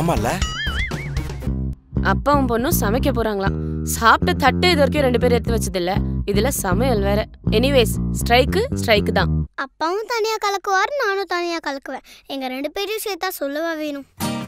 ஆமால அப்பாவும் பொண்ணும் சமைக்க போறாங்களாம் சாப்பிட்ட தட்டு இது வரைக்கும் ரெண்டு பேரும் எடுத்து வச்சது இல்ல இதுல சமையல் வேற எனிவேஸ் ஸ்ட்ரைக்கு ஸ்ட்ரைக்கு தான் அப்பாவும் தனியா கலக்குவார் நானும் தனியா கலக்குவேன் எங்க ரெண்டு பேரையும் சேர்த்தா சொல்லவா வேணும்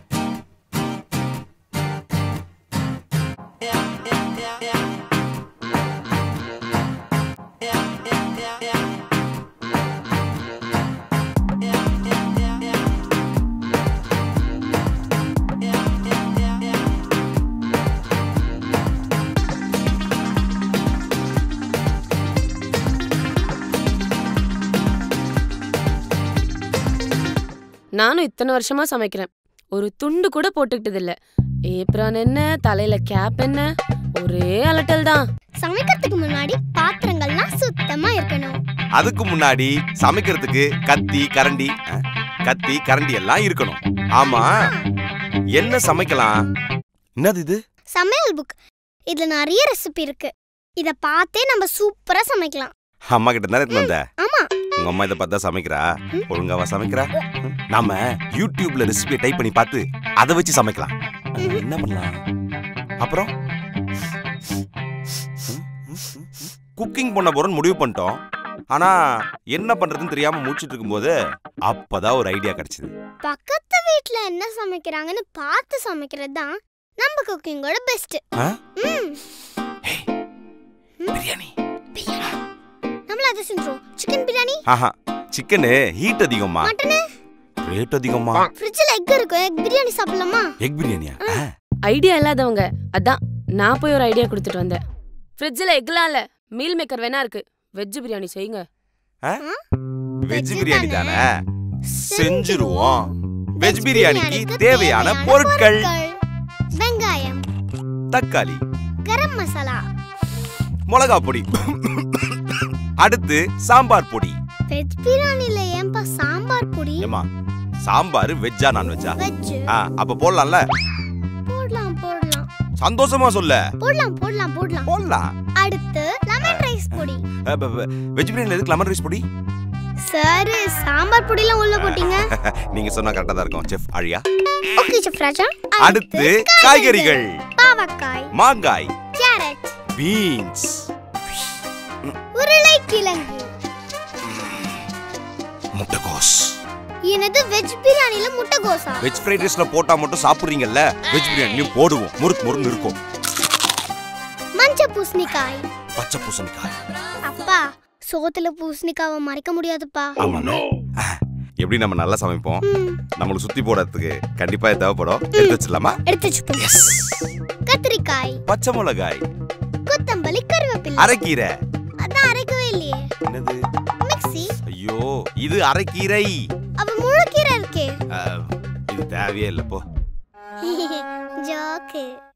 நானும் இத்தனை வருஷமா சமைக்கிறேன் ஒரு துண்டு கூட போட்டுக்கிட்டது இல்ல ஏப்ரான் என்ன தலையில கேப் என்ன ஒரே அலட்டல் தான் சமைக்கிறதுக்கு முன்னாடி பாத்திரங்கள்லாம் சுத்தமா இருக்கணும் அதுக்கு முன்னாடி சமைக்கிறதுக்கு கத்தி கரண்டி அஹ், கத்தி கரண்டி எல்லாம் இருக்கணும் ஆமா என்ன சமைக்கலாம் என்னது இது சமையல் புக் இதுல நிறைய ரெசிபி இருக்கு இத பார்த்தே நம்ம சூப்பரா சமைக்கலாம் அம்மா கிட்ட தானே எடுத்துட்டு வந்த ஆமா உங்க அம்மா இதை பார்த்தா சமைக்கிறா ஒழுங்காவா சமைக்கிறா நாம யூடியூப்ல ரெசிபியை டைப் பண்ணி பார்த்து அதை வச்சு சமைக்கலாம் அஹ், என்ன பண்ணலாம் அப்புறம் குக்கிங் பண்ண போறோம்னு முடிவு பண்ணிட்டோம் ஆனா என்ன பண்றதுன்னு தெரியாம முடிச்சிட்டு இருக்கும்போது அப்பதான் ஒரு ஐடியா கிடைச்சது பக்கத்து வீட்ல என்ன சமைக்கிறாங்கன்னு பார்த்து சமைக்கிறது தான் நம்ம குக்கிங்கோட பெஸ்ட் ஆ? ம் பிரியாணி நம்மள அதை செஞ்சுருவோம் சிக்கன் பிரியாணி ஆஹா சிக்கனு ஹீட் அதிகமா மட்டனு ரேட் அதிகமா ஃப்ரிட்ஜ்ல எக் இருக்கும் எக் பிரியாணி சாப்பிடலாமா எக் பிரியாணியா ஆ, ஐடியா இல்லாதவங்க அதான் நான் போய் ஒரு ஐடியா கொடுத்துட்டு வந்தேன் ஃப்ரிட்ஜில் எக்லாம் இல்ல மீல் மேக்கர் வேணா இருக்கு வெஜ் பிரியாணி செய்யுங்க வெஜ் Veg பிரியாணி தானே? தானே செஞ்சுருவோம் வெஜ் பிரியாணிக்கு தேவையான பொருட்கள் வெங்காயம் தக்காளி கரம் மசாலா மிளகா பொடி அடுத்து சாம்பார் பொடி வெஜ் பிரியாணில ஏன்பா சாம்பார் பொடி ஏமா சாம்பார் வெஜ்ஜா நான்வெஜ்ஜா வெஜ் ஆ அப்ப போடலாம்ல போடலாம் போடலாம் சந்தோஷமா சொல்ல போடலாம் போடலாம் போடலாம் போடலாம் அடுத்து லெமன் ரைஸ் பொடி வெஜ் பிரியாணில எதுக்கு லெமன் ரைஸ் பொடி சார் சாம்பார் பொடிலாம் உள்ள போட்டீங்க நீங்க சொன்னா கரெக்டா தான் இருக்கும் செஃப் அழியா ஓகே செஃப் ராஜா அடுத்து காய்கறிகள் பாவக்காய் மாங்காய் கேரட் பீன்ஸ் உருளைக்கிழங்கு முட்டைகோஸ் எனது வெஜ் பிரியாணில முட்டைகோசா வெஜ் ஃப்ரைட் ரைஸ்ல போட்டா மட்டும் சாப்பிடுறீங்கல்ல வெஜ் பிரியாணியும் போடுவோம் முறுக்கு முறுக்கு இருக்கும் மஞ்சள் பூசணிக்காய் பச்சை பூசணிக்காய் அப்பா சோத்துல பூசணிக்காவை மறைக்க முடியாதுப்பா ஆமாண்ணா எப்படி நம்ம நல்லா சமைப்போம் ம், நம்மளுக்கு சுத்தி போடுறதுக்கு கண்டிப்பா இது தேவைப்படும் எடுத்து வச்சிடலாமா எடுத்து வச்சுப்போம் எஸ் கத்திரிக்காய் பச்சை மிளகாய் கொத்தமல்லி கருவேப்பிலை அரைக்கீரை அதான் அரைக்கவே இல்லையே என்னது மிக்ஸி ஐயோ இது அரைக்கீரை அவ முழுக்கீரை இருக்கே அஹ், இது தேவையே இல்ல போ ஜோக்கு